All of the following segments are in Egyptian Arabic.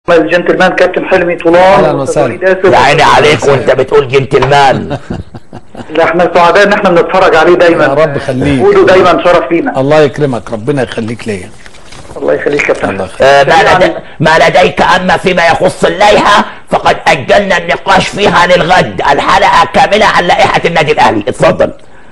الجنتلمان كابتن حلمي طولان أهلاً وسهلاً. ووليد آسف. يا عيني عليك وانت بتقول جنتلمان لا احنا سعداء ان احنا بنتفرج عليه دايما يا رب خليك. وجوده دايما شرف لينا الله يكرمك ربنا يخليك ليا الله يخليك كابتن الله حلمي. آه، ما, يعني- لدي ما لديك أما فيما يخص اللائحة فقد أجلنا النقاش فيها للغد الحلقة كاملة عن لائحة النادي الأهلي اتفضل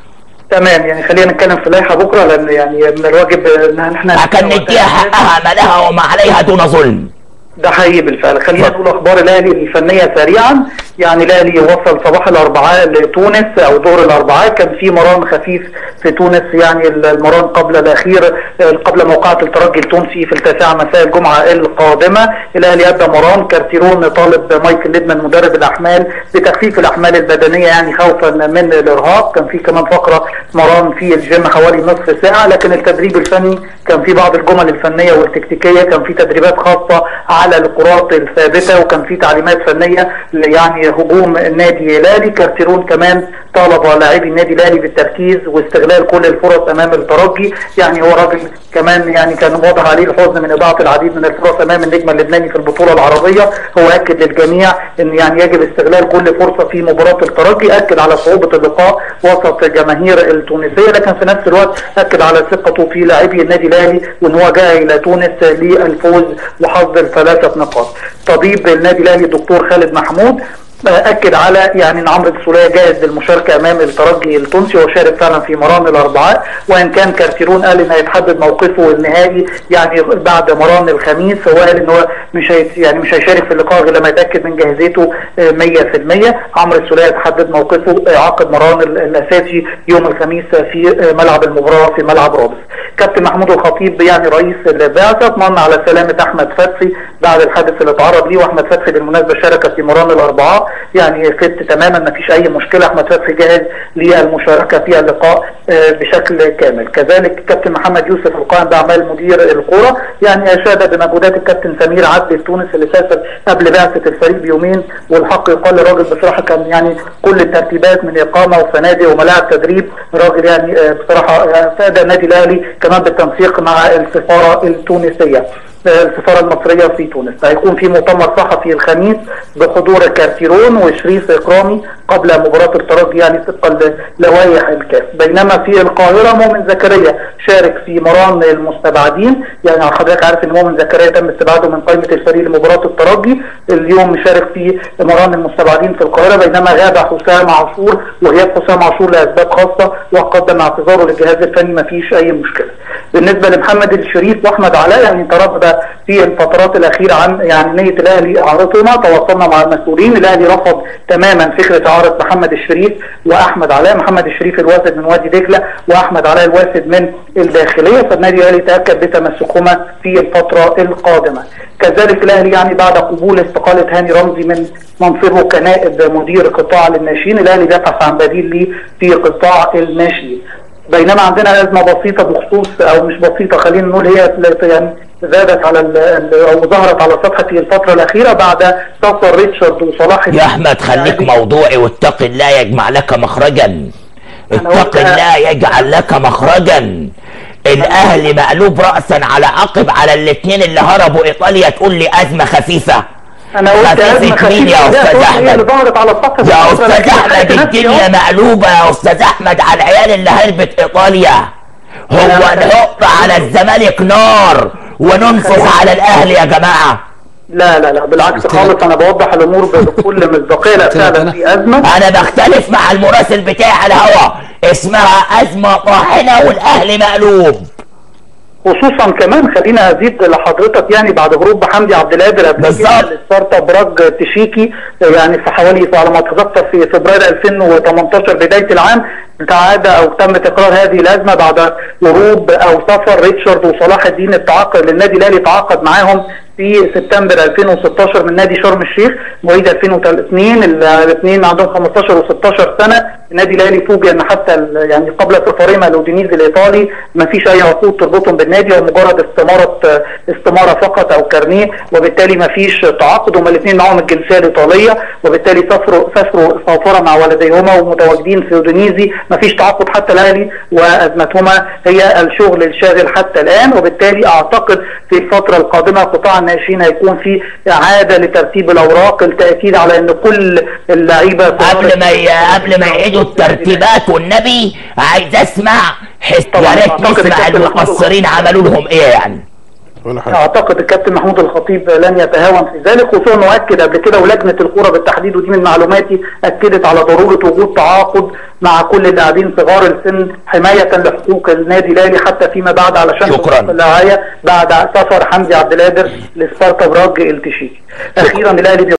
تمام يعني خلينا نتكلم في اللائحه بكره لان يعني من الواجب ان احنا عشان نديها حقها ما لها وما عليها دون ظلم ده حقيقي بالفعل خلينا نقول اخبار الاهلي الفنيه سريعا يعني الاهلي وصل صباح الاربعاء لتونس او ظهر الاربعاء كان في مران خفيف في تونس يعني المران قبل الاخير آه، قبل موقعه الترجي التونسي في التاسعه مساء الجمعه القادمه الاهلي ادى مران كارتيرون طالب مايكل ليدمان مدرب الاحمال بتخفيف الاحمال البدنيه يعني خوفا من الارهاق كان في كمان فقره مران في الجيم حوالي نصف ساعه لكن التدريب الفني كان في بعض الجمل الفنيه والتكتيكيه كان في تدريبات خاصه على الكرات الثابته وكان في تعليمات فنيه يعني هجوم النادي الاهلي كارتيرون كمان طالب لاعبي النادي الاهلي بالتركيز واستغلال كل الفرص امام الترجي يعني هو راجل كمان يعني كان واضح عليه الحزن من اضاعه العديد من الفرص امام النجم اللبناني في البطوله العربيه هو اكد للجميع ان يعني يجب استغلال كل فرصه في مباراه الترجي اكد على صعوبه اللقاء وسط جماهير التونسيه لكن في نفس الوقت اكد على ثقته في لاعبي النادي الاهلي وان هو جاء الى تونس للفوز وحصد الثلاثه نقاط طبيب النادي الاهلي الدكتور خالد محمود اكد على يعني ان عمرو السوليه جاهز للمشاركه امام الترجي التونسي وشارك فعلا في مران الاربعاء وان كان كارتيرون قال ان هيتحدد موقفه النهائي يعني بعد مران الخميس هو قال ان هو مش هيت يعني مش هيشارك في اللقاء غير لما يتاكد من جاهزيته آه، 100% عمرو السوليه تحدد موقفه آه، عقد مران ال- الاساسي يوم الخميس في آه، ملعب المباراه في ملعب رابس كابتن محمود الخطيب يعني رئيس البعثه اطمن على سلامه احمد فتحي بعد الحادث اللي تعرض ليه واحمد فتحي بالمناسبه شارك في مران الاربعاء يعني فت تماما ما فيش اي مشكله احمد فتحي جاهز للمشاركه في اللقاء آه، بشكل كامل كذلك كابتن محمد يوسف القائم باعمال مدير الكوره يعني اشاد بمجهودات الكابتن سمير عبد التونس اللي سافر قبل بعثه الفريق بيومين والحق يقال الراجل بصراحه كان يعني كل الترتيبات من اقامه وفنادق وملاعب تدريب راجل يعني آه، بصراحه آه، فاد النادي الاهلي كمان بالتنسيق مع السفاره التونسيه السفاره المصريه في تونس هيكون في مؤتمر صحفي الخميس بحضور كارتيرون وشريف اكرامي قبل مباراه الترجي يعني طبقا للوائح الكاف بينما في القاهره مؤمن زكريا شارك في مران المستبعدين يعني حضرتك عارف ان مؤمن زكريا تم استبعاده من قائمه الفريق لمباراه الترجي اليوم مشارك في مران المستبعدين في القاهره بينما غاب حسام عاشور وغياب حسام عاشور لاسباب خاصه وقدم اعتذاره للجهاز الفني ما فيش اي مشكله بالنسبه لمحمد الشريف واحمد علاء يعني تردد في الفترات الاخيره عن يعني نيه الاهلي اعارتهما تواصلنا مع المسؤولين الاهلي رفض تماما فكره اعاره محمد الشريف واحمد علاء محمد الشريف الوافد من وادي دجله واحمد علاء الوافد من الداخليه فالنادي الاهلي تاكد بتمسكهما في الفتره القادمه كذلك الاهلي يعني بعد قبول استقاله هاني رمزي من منصبه كنائب مدير قطاع الناشئين الاهلي بيبحث عن بديل ليه في قطاع الناشئين بينما عندنا ازمه بسيطه بخصوص او مش بسيطه خلينا نقول هي يعني زادت على ال- ال- او ظهرت على السطح في الفتره الاخيره بعد سفر ريتشارد وصلاح يا احمد خليك موضوعي واتق الله يجمع لك مخرجا أنا اتق قلت- الله يجعل لك مخرجا الاهلي مقلوب راسا على عقب على الاثنين اللي هربوا ايطاليا تقول لي ازمه خفيفه انا قلت خفيفة ازمه مين يا خفيفه أستاذ ده هي اللي أحمد؟ ظهرت على السطح في يا الفترة استاذ الأخيرة. احمد خدت نفسي الدنيا أهو. مقلوبه يا استاذ احمد على العيال اللي هربت ايطاليا هو أنا- نحط على الزمالك نار وننفخ على الاهلي يا جماعه لا لا لا بالعكس قلت لك. خالص انا بوضح الامور بكل مصداقيه لا قلت لك فعلا أنا. في ازمه انا بختلف مع المراسل بتاعي على الهوا اسمها ازمه طاحنه والاهلي مقلوب خصوصا كمان خلينا ازيد لحضرتك يعني بعد هروب حمدي عبد القادر قبل بالظبط. كده لسبارتا براج تشيكي يعني في حوالي على ما اتذكر في فبراير 2018 بدايه العام تعاد او تم تكرار هذه الازمه بعد هروب او سفر ريتشارد وصلاح الدين التعاقد للنادي الاهلي تعاقد معاهم في سبتمبر 2016 من نادي شرم الشيخ مواليد 2002 الاثنين عندهم 15 و16 سنه النادي الاهلي فوجئ ان حتى ال- يعني قبل سفرهم الاودينيزي الايطالي ما فيش اي عقود تربطهم بالنادي ومجرد استماره استماره فقط او كارنيه وبالتالي ما فيش تعاقد هما الاثنين معاهم الجنسيه الايطاليه وبالتالي سافروا سافروا سافرا مع والديهما ومتواجدين في اودينيزي ما فيش تعاقد حتى الاهلي وازمتهما هي الشغل الشاغل حتى الان وبالتالي اعتقد في الفتره القادمه قطاع الناشئين هيكون في اعاده لترتيب الاوراق التاكيد على ان كل اللعيبه قبل ما ي... قبل ما يعيدوا الترتيبات والنبي عايز اسمع حس يا طبعاً ريت أعتقد نسمع الكابتن المقصرين عملوا لهم ايه يعني ولا حاجه اعتقد الكابتن محمود الخطيب لن يتهاون في ذلك خصوصا انه اكد قبل كده ولجنه الكوره بالتحديد ودي من معلوماتي اكدت على ضروره وجود تعاقد مع كل اللاعبين صغار السن حمايه لحقوق النادي الاهلي حتى فيما بعد علشان شكراً. تخصص الرعايه بعد سفر حمدي عبد القادر لسبارتا براج التشيكي اخيرا الاهلي